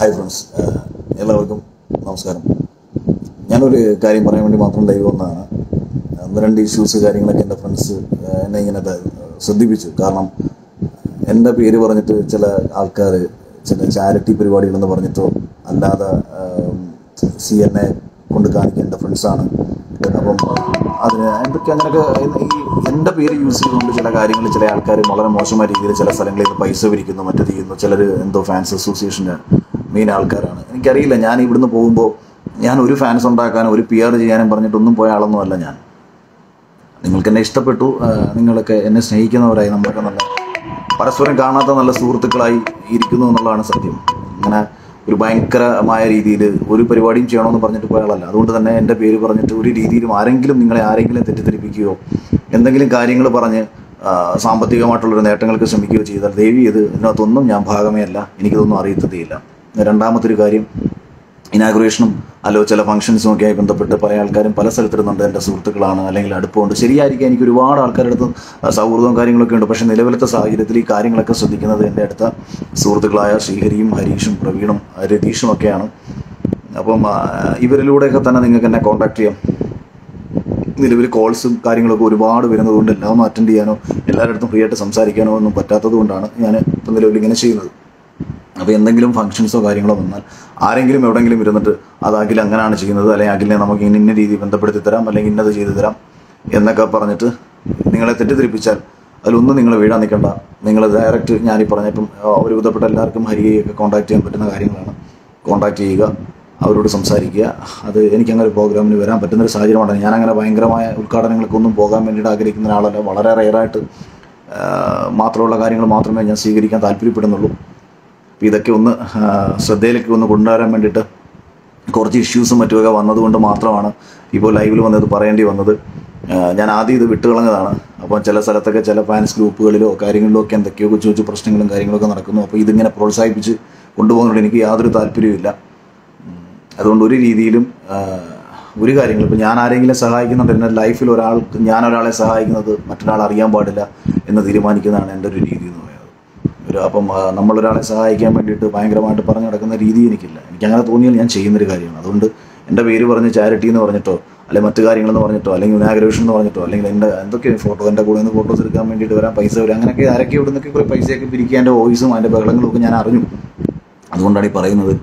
hi friends എല്ലാവർക്കും നമസ്കാരം ഞാനൊരു കാര്യം പറയാൻ വേണ്ടി മാത്രം ലൈവ് വന്നതാണ് ഒന്ന് രണ്ട് ഇഷ്യൂസ് കാര്യങ്ങളൊക്കെ എൻ്റെ ഫ്രണ്ട്സ് എന്നെ ഇങ്ങനെ ത- ശ്രദ്ധിപ്പിച്ചു കാരണം എൻ്റെ പേര് പറഞ്ഞിട്ട് ചില ആൾക്കാർ ചില ചാരിറ്റി പരിപാടികളെന്ന് പറഞ്ഞിട്ടോ അല്ലാതെ സി എൻ എ കൊണ്ട് കാണിക്കുക എൻ്റെ ഫ്രണ്ട്സാണ് അപ്പം അതിന് എന്തൊക്കെ അങ്ങനെയൊക്കെ ഈ എൻ്റെ പേര് യൂസ് ചെയ്തുകൊണ്ട് ചില കാര്യങ്ങൾ ചില ആൾക്കാർ വളരെ മോശമായ രീതിയിൽ ചില സ്ഥലങ്ങളിൽ നിന്ന് പൈസ പിരിക്കുന്നു മറ്റു ചെയ്യുന്നു ചിലർ എന്തോ ഫാൻസ് അസോസിയേഷൻ്റെ മെയിൻ ആൾക്കാരാണ് എനിക്കറിയില്ല ഞാൻ ഇവിടുന്ന് പോകുമ്പോൾ ഞാൻ ഒരു ഫാൻസ് ഉണ്ടാക്കാനും ഒരു പി ആർ ചെയ്യാനും പറഞ്ഞിട്ടൊന്നും പോയ ആളൊന്നും അല്ല ഞാൻ നിങ്ങൾക്ക് എന്നെ ഇഷ്ടപ്പെട്ടു ആ, നിങ്ങളൊക്കെ എന്നെ സ്നേഹിക്കുന്നവരായി നമ്മളൊക്കെ നല്ല പരസ്പരം കാണാത്ത നല്ല സുഹൃത്തുക്കളായി ഇരിക്കുന്നു എന്നുള്ളതാണ് സത്യം അങ്ങനെ ഒരു ഭയങ്കരമായ രീതിയിൽ ഒരു പരിപാടിയും ചെയ്യണമെന്ന് പറഞ്ഞിട്ട് പോയ ആളല്ല അതുകൊണ്ട് തന്നെ എൻ്റെ പേര് പറഞ്ഞിട്ട് ഒരു രീതിയിലും ആരെങ്കിലും നിങ്ങളെ ആരെങ്കിലും തെറ്റിദ്ധരിപ്പിക്കുകയോ എന്തെങ്കിലും കാര്യങ്ങൾ പറഞ്ഞ് ആ, സാമ്പത്തികമായിട്ടുള്ളൊരു നേട്ടങ്ങൾക്ക് ശ്രമിക്കുകയോ ചെയ്താൽ ദേവി ഇത് ഇതിനകത്തൊന്നും ഞാൻ ഭാഗമേ അല്ല എനിക്കിതൊന്നും അറിയത്തതേയില്ല രണ്ടാമത്തെ ഒരു കാര്യം ഇനാഗുറേഷനും അല്ലോ ചില ഫംഗ്ഷൻസും ഒക്കെ ആയി ബന്ധപ്പെട്ട് പല ആൾക്കാരും പല സ്ഥലത്തിരുന്നുണ്ട് എൻ്റെ സുഹൃത്തുക്കളാണ് അല്ലെങ്കിൽ അടുപ്പമുണ്ട് ശരിയായിരിക്കും എനിക്ക് ഒരുപാട് ആൾക്കാരുടെ അടുത്ത് സൗഹൃദവും കാര്യങ്ങളൊക്കെ ഉണ്ട് പക്ഷേ നിലവിലത്തെ സാഹചര്യത്തിൽ ഈ കാര്യങ്ങളൊക്കെ ശ്രദ്ധിക്കുന്നത് എൻ്റെ അടുത്ത സുഹൃത്തുക്കളായ ശ്രീഹരിയും ഹരീഷും പ്രവീണും രതീഷും ഒക്കെയാണ് അപ്പം ആ, ഇവരിലൂടെയൊക്കെ തന്നെ നിങ്ങൾക്ക് എന്നെ കോൺടാക്ട് ചെയ്യാം നിലവിൽ കോൾസും കാര്യങ്ങളൊക്കെ ഒരുപാട് വരുന്നതുകൊണ്ട് എല്ലാം ഒന്നും അറ്റൻഡ് ചെയ്യാനോ എല്ലാവരുടെ അടുത്തും ഫ്രീ ആയിട്ട് സംസാരിക്കാനോ ഒന്നും പറ്റാത്തത് കൊണ്ടാണ് ഞാൻ ഇപ്പം നിലവിൽ ഇങ്ങനെ ചെയ്യുന്നത് അപ്പോൾ എന്തെങ്കിലും ഫംഗ്ഷൻസോ കാര്യങ്ങളോ വന്നാൽ ആരെങ്കിലും എവിടെയെങ്കിലും ഇരുന്നിട്ട് അത് അഖിൽ അങ്ങനെയാണ് ചെയ്യുന്നത് അല്ലെങ്കിൽ അഖിലിനെ നമുക്ക് ഇന്ന ഇന്ന രീതിയിൽ ബന്ധപ്പെടുത്തി തരാം അല്ലെങ്കിൽ ഇന്നത് ചെയ്തു തരാം എന്നൊക്കെ പറഞ്ഞിട്ട് നിങ്ങളെ തെറ്റിദ്ധരിപ്പിച്ചാൽ അതിലൊന്നും നിങ്ങൾ വീഴാൻ നിൽക്കണ്ട നിങ്ങൾ ഡയറക്റ്റ് ഞാനീ പറഞ്ഞപ്പം ആ, ഒരുവിധപ്പെട്ട എല്ലാവർക്കും ഹരിയെയൊക്കെ കോൺടാക്ട് ചെയ്യാൻ പറ്റുന്ന കാര്യങ്ങളാണ് കോൺടാക്ട് ചെയ്യുക അവരോട് സംസാരിക്കുക അത് എനിക്ക് അങ്ങനെ ഒരു പ്രോഗ്രാമിന് വരാൻ പറ്റുന്ന ഒരു സാഹചര്യമാണ് ഞാൻ അങ്ങനെ ഭയങ്കരമായ ഉദ്ഘാടനങ്ങൾക്ക് ഒന്നും പോകാൻ വേണ്ടിയിട്ട് ആഗ്രഹിക്കുന്ന ഒരാളല്ല വളരെ റെയറായിട്ട് മാത്രമുള്ള കാര്യങ്ങൾ മാത്രമേ ഞാൻ സ്വീകരിക്കാൻ താല്പര്യപ്പെടുന്നുള്ളൂ അപ്പോൾ ഇതൊക്കെ ഒന്ന് ആ, ശ്രദ്ധയിലേക്ക് ഒന്ന് കൊണ്ടുവരാൻ വേണ്ടിയിട്ട് കുറച്ച് ഇഷ്യൂസും മറ്റുമൊക്കെ വന്നതുകൊണ്ട് മാത്രമാണ് ഇപ്പോൾ ലൈവിൽ വന്നത് പറയേണ്ടി വന്നത് ആ, ഞാൻ ആദ്യം ഇത് വിട്ടുകളഞ്ഞതാണ് അപ്പോൾ ചില സ്ഥലത്തൊക്കെ ചില ഫാൻസ് ഗ്രൂപ്പുകളിലോ കാര്യങ്ങളിലോ ഒക്കെ എന്തൊക്കെയോ കൊച്ചു കൊച്ചു പ്രശ്നങ്ങളും കാര്യങ്ങളൊക്കെ നടക്കുന്നു അപ്പോൾ ഇതിങ്ങനെ പ്രോത്സാഹിപ്പിച്ച് കൊണ്ടുപോകുന്നതുകൊണ്ട് എനിക്ക് യാതൊരു താല്പര്യവുമില്ല അതുകൊണ്ട് ഒരു രീതിയിലും ആ, ഒരു കാര്യങ്ങളും ഇപ്പം ഞാൻ ആരെങ്കിലും സഹായിക്കുന്നുണ്ട് എൻ്റെ ലൈഫിൽ ഒരാൾ ഞാൻ ഒരാളെ സഹായിക്കുന്നത് മറ്റൊരാൾ അറിയാൻ പാടില്ല എന്ന് തീരുമാനിക്കുന്നതാണ് എൻ്റെ ഒരു രീതി എന്ന് പറയുന്നത് ഒരു അപ്പം ആ, നമ്മളൊരാളെ സഹായിക്കാൻ വേണ്ടിയിട്ട് ഭയങ്കരമായിട്ട് പറഞ്ഞു നടക്കുന്ന രീതി എനിക്കില്ല എനിക്ക് അങ്ങനെ തോന്നിയാൽ ഞാൻ ചെയ്യുന്നൊരു കാര്യമാണ് അതുകൊണ്ട് എൻ്റെ പേര് പറഞ്ഞ് ചാരിറ്റി എന്ന് പറഞ്ഞിട്ടോ അല്ലെങ്കിൽ മറ്റു കാര്യങ്ങളെന്ന് പറഞ്ഞിട്ടോ അല്ലെങ്കിൽ ഇനാഗ്രേഷൻ എന്ന് പറഞ്ഞിട്ടോ അല്ലെങ്കിൽ എൻ്റെ എന്തൊക്കെ ഫോട്ടോ എൻ്റെ കൂടെ നിന്ന് ഫോട്ടോസ് എടുക്കാൻ വേണ്ടിയിട്ട് വരാൻ പൈസ വരും അങ്ങനെയൊക്കെ ആരൊക്കെ ഇവിടെ നിന്നൊക്കെ കുറേ പൈസയൊക്കെ പിരിക്കുക എൻ്റെ വോയിസും അതിൻ്റെ ബഹളങ്ങളും ഒക്കെ ഞാൻ അറിഞ്ഞു അതുകൊണ്ടാണ് ഈ പറയുന്നത്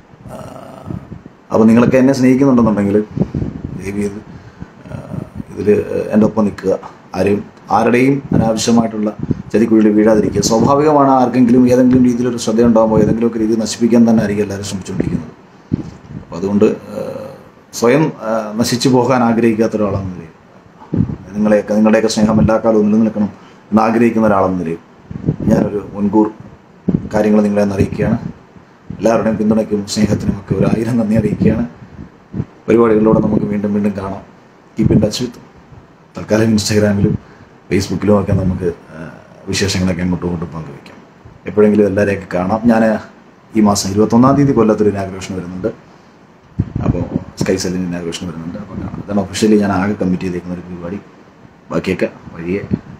അപ്പോൾ നിങ്ങളൊക്കെ എന്നെ സ്നേഹിക്കുന്നുണ്ടെന്നുണ്ടെങ്കിൽ ദയവ് ചെയ്ത് ഇതിൽ എൻ്റെ ഒപ്പം നിൽക്കുക ആരെയും ആരുടെയും അനാവശ്യമായിട്ടുള്ള ചതിക്കുഴിയിൽ വീഴാതിരിക്കുക സ്വാഭാവികമാണ് ആർക്കെങ്കിലും ഏതെങ്കിലും രീതിയിലൊരു ശ്രദ്ധ ഉണ്ടാകുമ്പോൾ ഏതെങ്കിലുമൊക്കെ രീതിയിൽ നശിപ്പിക്കാൻ തന്നെ ആയിരിക്കും എല്ലാവരും ശ്രമിച്ചുകൊണ്ടിരിക്കുന്നത് അപ്പോൾ അതുകൊണ്ട് ആ, സ്വയം ആ, നശിച്ചു പോകാൻ ആഗ്രഹിക്കാത്ത ഒരാളെന്ന നിലയിൽ നിങ്ങളെയൊക്കെ നിങ്ങളുടെയൊക്കെ സ്നേഹം എല്ലാ കാലവും നിലനിൽക്കണം എന്ന് ആഗ്രഹിക്കുന്ന ഒരാളെന്ന നിലയിൽ ഞാനൊരു മുൻകൂർ കാര്യങ്ങൾ നിങ്ങളെ ഒന്ന് അറിയിക്കുകയാണ് എല്ലാവരുടെയും പിന്തുണയ്ക്കും സ്നേഹത്തിനും ഒക്കെ ഒരു ആയിരം നന്ദി അറിയിക്കുകയാണ് പരിപാടികളിലൂടെ നമുക്ക് വീണ്ടും വീണ്ടും കാണാം കീപ്പ് ഇൻ ടച്ച് വിത്ത് തൽക്കാലം ഇൻസ്റ്റാഗ്രാമിലും ഫേസ്ബുക്കിലും ഒക്കെ നമുക്ക് ആ, വിശേഷങ്ങളൊക്കെ അങ്ങോട്ടും ഇങ്ങോട്ടും പങ്കുവയ്ക്കാം എപ്പോഴെങ്കിലും എല്ലാവരെയൊക്കെ കാണാം ഞാൻ ഈ മാസം ഇരുപത്തൊന്നാം തീയതി കൊല്ലത്തൊരു ഇനാഗ്രേഷൻ വരുന്നുണ്ട് അപ്പോൾ സ്കൈ സെല്ലിന് ഇനാഗ്രേഷൻ വരുന്നുണ്ട് അപ്പോൾ കാണാം ഇതാണ് ഒഫീഷ്യലി ഞാൻ ആകെ കമ്മിറ്റ് ചെയ്തേക്കുന്ന ഒരു പരിപാടി ബാക്കിയൊക്കെ വഴിയെ